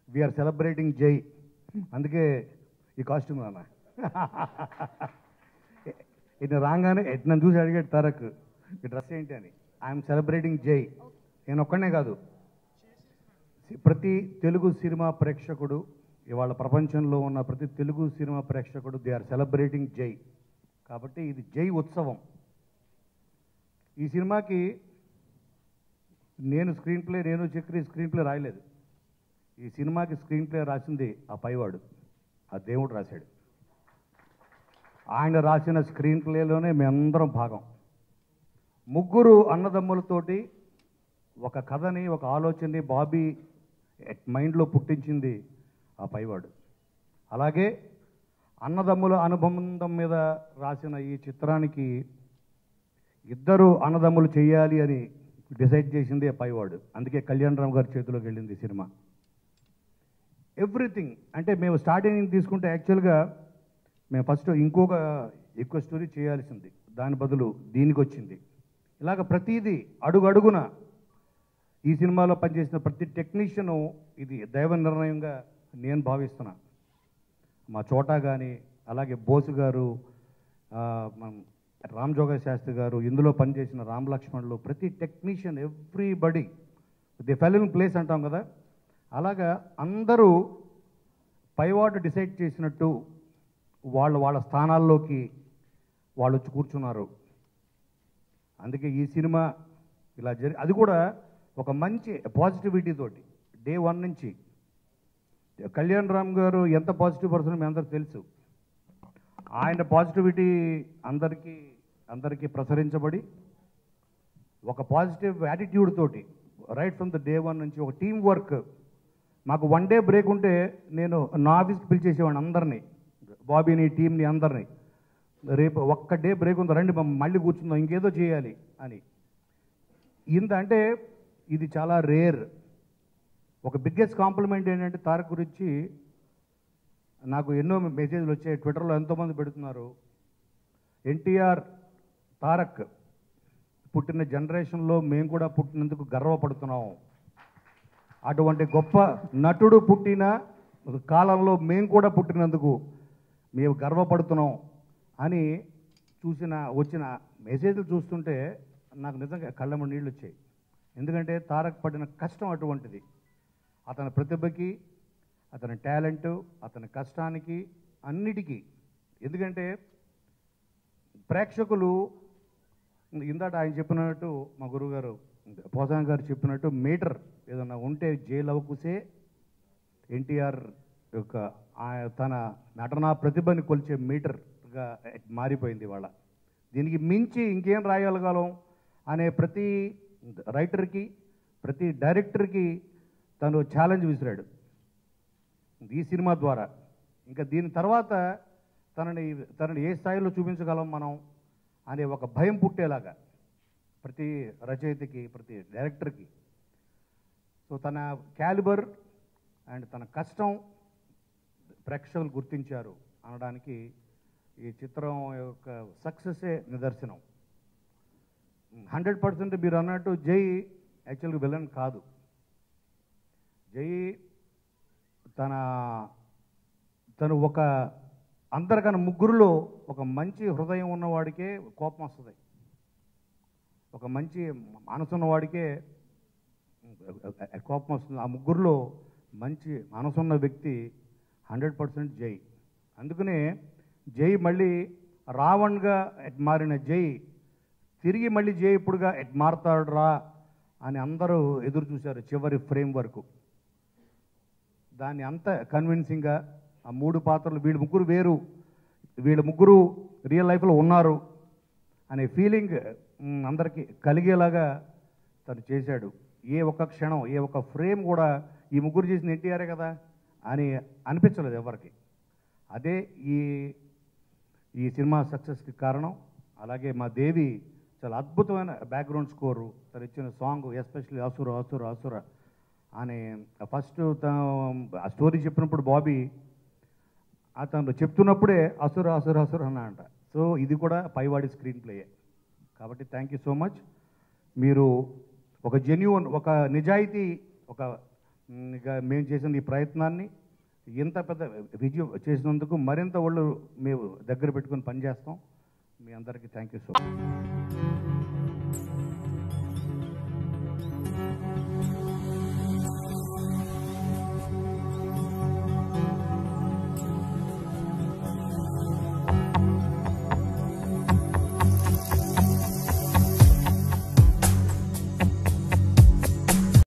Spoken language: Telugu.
వీఆర్ సెలబ్రేటింగ్ జై అందుకే ఈ కాస్ట్యూమ్ అన్న ఇటు రాగానే ఎట్ నన్ను చూసి అడిగాడు తారక్ ఈ డ్రెస్ ఏంటి అని ఐఎమ్ సెలబ్రేటింగ్ జై నేను ఒక్కనే కాదు ప్రతి తెలుగు సినిమా ప్రేక్షకుడు ఇవాళ ప్రపంచంలో ఉన్న ప్రతి తెలుగు సినిమా ప్రేక్షకుడు దే ఆర్ సెలబ్రేటింగ్ జై కాబట్టి ఇది జై ఉత్సవం ఈ సినిమాకి నేను స్క్రీన్ ప్లే నేను చక్రి స్క్రీన్ ప్లే రాయలేదు ఈ సినిమాకి స్క్రీన్ ప్లే రాసింది ఆ పైవాడు ఆ దేవుడు రాశాడు ఆయన రాసిన స్క్రీన్ ప్లేలోనే మేమందరం భాగం ముగ్గురు అన్నదమ్ములతోటి ఒక కథని ఒక ఆలోచనని బాబీ మైండ్లో పుట్టించింది ఆ పైవాడు అలాగే అన్నదమ్ముల అనుబంధం మీద రాసిన ఈ చిత్రానికి ఇద్దరు అన్నదమ్ములు చేయాలి అని డిసైడ్ చేసింది ఆ పైవాడు అందుకే కళ్యాణ్ రామ్ గారి చేతిలోకి వెళ్ళింది ఈ సినిమా ఎవ్రీథింగ్ అంటే మేము స్టార్టింగ్ తీసుకుంటే యాక్చువల్గా మేము ఫస్ట్ ఇంకొక ఎక్కువ స్టోరీ చేయాల్సింది దాని బదులు దీనికి వచ్చింది ఇలాగ ప్రతిదీ అడుగు అడుగున ఈ సినిమాలో పనిచేసిన ప్రతి టెక్నీషియను ఇది దైవ నిర్ణయంగా నేను భావిస్తున్నా మా చోటా కానీ అలాగే బోసు గారు ఆ, మన రామ్ జోగ శాస్త్రి గారు ఇందులో పనిచేసిన రామ్ లక్ష్మణులు ప్రతి technician everybody the feeling place అంటాం కదా అలాగా అందరూ పైవాడు డిసైడ్ చేసినట్టు వాళ్ళు వాళ్ళ స్థానాల్లోకి వాళ్ళు వచ్చి కూర్చున్నారు అందుకే ఈ సినిమా ఇలా జరి అది కూడా ఒక మంచి పాజిటివిటీ తోటి డే వన్ నుంచి కళ్యాణ్ రామ్ గారు ఎంత పాజిటివ్ పర్సన్ మీ అందరికి తెలుసు ఆయన పాజిటివిటీ అందరికీ అందరికీ ప్రసరించబడి ఒక పాజిటివ్ యాటిట్యూడ్ తోటి right from the day one నుంచి ఒక టీం వర్క్ మాకు వన్ డే బ్రేక్ ఉంటే నేను నా ఆఫీస్కి పిలిచేసేవాడిని అందరినీ బాబీని టీంని అందరినీ రేపు ఒక్క డే బ్రేక్ ఉందా రండి మమ్మ మళ్ళీ కూర్చుందాం ఇంకేదో చేయాలి అని ఇంత అంటే ఇది చాలా రేర్ ఒక బిగ్గెస్ట్ కాంప్లిమెంట్ ఏంటంటే తారక్ గురించి నాకు ఎన్నో మెసేజ్లు వచ్చాయి ట్విట్టర్లో ఎంతోమంది పెడుతున్నారు ఎన్టీఆర్ తారక్ పుట్టిన జనరేషన్లో మేము కూడా పుట్టినందుకు గర్వపడుతున్నాం అటువంటి గొప్ప నటుడు పుట్టిన కాలంలో మేము కూడా పుట్టినందుకు మేము గర్వపడుతున్నాం అని చూసిన వచ్చిన మెసేజ్లు చూస్తుంటే నాకు నిజంగా కళ్ళమ్మ నీళ్ళు వచ్చాయి ఎందుకంటే తారక్ పడిన కష్టం అటువంటిది అతని ప్రతిభకి అతని టాలెంటు అతని కష్టానికి అన్నిటికీ ఎందుకంటే ప్రేక్షకులు ఇందాట ఆయన చెప్పినట్టు మా గురువుగారు పోసాం గారు చెప్పినట్టు మీటర్ ఏదన్నా ఉంటే జైలు అవకుసే ఎన్టీఆర్ యొక్క ఆ- తన నటనా ప్రతిభని కొలిచే మీటర్గా మారిపోయింది ఇవాళ దీనికి మించి ఇంకేం రాయగలగలం అనే ప్రతి రైటర్కి ప్రతి డైరెక్టర్కి తను ఛాలెంజ్ విసిరాడు ఈ సినిమా ద్వారా ఇంకా దీని తర్వాత తనని తనని ఏ స్థాయిలో చూపించగలం మనం అనే ఒక భయం పుట్టేలాగా ప్రతి రచయితకి ప్రతి డైరెక్టర్కి సో తన క్యాలిబర్ అండ్ తన కష్టం ప్రేక్షకులు గుర్తించారు అనడానికి ఈ చిత్రం యొక్క సక్సెసే నిదర్శనం హండ్రెడ్ పర్సెంట్ మీరు అన్నట్టు జై యాక్చువల్గా విలన్ కాదు జై తన తను ఒక అందరికన్నా ముగ్గురులో ఒక మంచి హృదయం ఉన్నవాడికే కోపం వస్తుంది ఒక మంచి మనసు ఉన్నవాడికే కోపం వస్తుంది ఆ ముగ్గురులో మంచి మనసున్న వ్యక్తి హండ్రెడ్ పర్సెంట్ జై అందుకనే జై మళ్ళీ రావణ్గా ఎట్ మారిన జై తిరిగి మళ్ళీ జై ఇప్పుడుగా ఎట్ మారతాడురా అని అందరూ ఎదురు చూశారు చివరి ఫ్రేమ్ వరకు దాన్ని అంత కన్విన్సింగ్గా ఆ మూడు పాత్రలు వీళ్ళు ముగ్గురు వేరు వీళ్ళ ముగ్గురు రియల్ లైఫ్లో ఉన్నారు అనే ఫీలింగ్ మ్, అందరికీ కలిగేలాగా తను చేశాడు ఏ ఒక్క క్షణం ఏ ఒక్క ఫ్రేమ్ కూడా ఈ ముగ్గురు చేసిన ఎన్టీఆరే కదా అని అనిపించలేదు ఎవరికి అదే ఈ ఈ సినిమా సక్సెస్కి కారణం అలాగే మా దేవి చాలా అద్భుతమైన బ్యాక్గ్రౌండ్ స్కోరు తను ఇచ్చిన సాంగ్ ఎస్పెషల్లీ అసుర అసుర అసుర అని ఫస్ట్ ఆ స్టోరీ చెప్పినప్పుడు బాబీ అతను చెప్తున్నప్పుడే అసుర అసుర అసుర అన్న అంట సో ఇది కూడా పైవాడి స్క్రీన్ ప్లేయే కాబట్టి థ్యాంక్ యూ సో మచ్ మీరు ఒక జెన్యున్ ఒక నిజాయితీ ఒక ఉమ్, ఇక మేము చేసిన ఈ ప్రయత్నాన్ని ఇంత పెద్ద విజయం చేసినందుకు మరింత వాళ్ళు మేము దగ్గర పెట్టుకొని పనిచేస్తాం మీ అందరికీ థ్యాంక్ యూ సో మచ్